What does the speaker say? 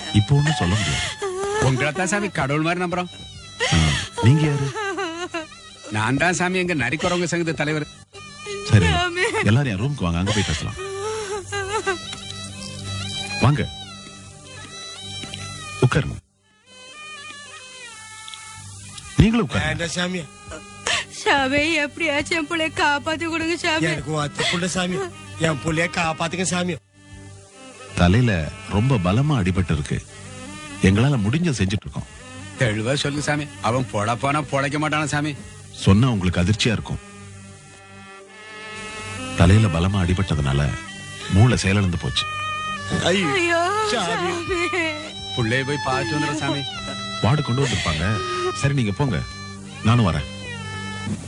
இப்போ ஒண்ணும் சொல்ல முடியாது உங்களை தான் சாமி கடவுள் மாதிரி நம்புறோம் ஆ, நீங்க யாரு நான் தான் சாமி எங்க நரிக்குறவங்க சங்கத்து தலைவர் சரி எல்லாரும் என் ரூமுக்கு வாங்க அங்க போய் பேசலாம் வாங்க உட்காருங்க நீங்களும் உட்காருங்க வேண்டாம் சாமி சாமி எப்படியாச்சும் என் பிள்ளைய காப்பாத்தி கொடுங்க சாமி எனக்கு வாத்து புள்ள சாமி என் புள்ளைய காப்பாத்துங்க சாமி தலையில ரொம்ப பலமா அடிபட்டு இருக்கு எங்களால முடிஞ்ச செஞ்சுட்டு இருக்கோம் தெளிவா சொல்லு சாமி அவன் பொழ போனா பொழைக்க மாட்டான சாமி சொன்னா உங்களுக்கு அதிர்ச்சியா இருக்கும் தலையில பலமா அடிபட்டதுனால மூளை செயலிழந்து போச்சு ஐயோ ஐயோ சாமி. சாமி புள்ளைய போய் பார்த்து வந்துடும் சாமி வார்டு கொண்டு வந்திருப்பாங்க சரி நீங்க போங்க நானும் வரேன்